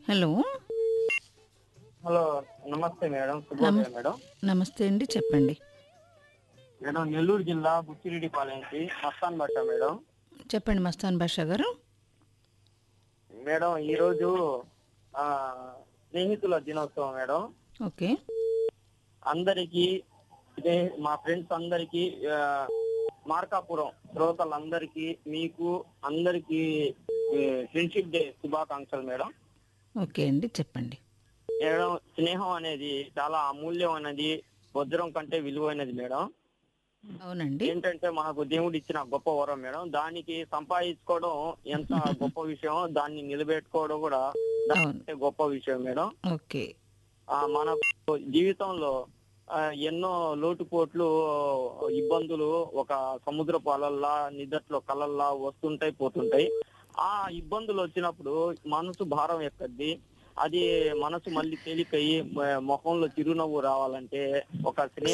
hello hello నమస్తే madam శుభోదయం madam నమస్తే అండి చెప్పండి మేడం నెల్లూరు జిల్లా బుచ్చిరెడ్డిపాలెం నుంచి మస్తాన్ భాష మేడం చెప్పండి మస్తాన్ బాషా గారు మేడం ఈరోజు ఆ, స్నేహితుల దినోత్సవం మేడం ఓకే అందరికీ ఇదే మా ఫ్రెండ్స్ అందరికీ ఆ, మార్కాపురం శ్రోతలందరికీ మీకు అందరికీ ఫ్రెండ్షిప్ డే శుభాకాంక్షలు మేడం ఓకే అండి చెప్పండి మేడం స్నేహం అనేది చాలా అమూల్యమైనది వజ్రం కంటే విలువైనది మేడం అవునండి ఏంటంటే మనకు దేవుడు ఇచ్చిన గొప్ప వరం మేడం దానికి సంపాదించుకోవడం ఎంత గొప్ప విషయం దాన్ని నిలబెట్టుకోవడం కూడా అవును దానికంటే గొప్ప విషయం మేడం ఓకే ఆ మన జీవితంలో ఆ, ఎన్నో లోటుపోట్లు ఇబ్బందులు ఒక సముద్రపు అలల్లా నిదట్లో కలల్లా వస్తుంటాయి పోతుంటాయి ఆ ఇబ్బందులు వచ్చినప్పుడు మనసు భారం ఎక్కద్ది అది మనసు మళ్ళీ తేలికయ్యి మ- ముఖంలో చిరునవ్వు రావాలంటే ఒక స్నేహ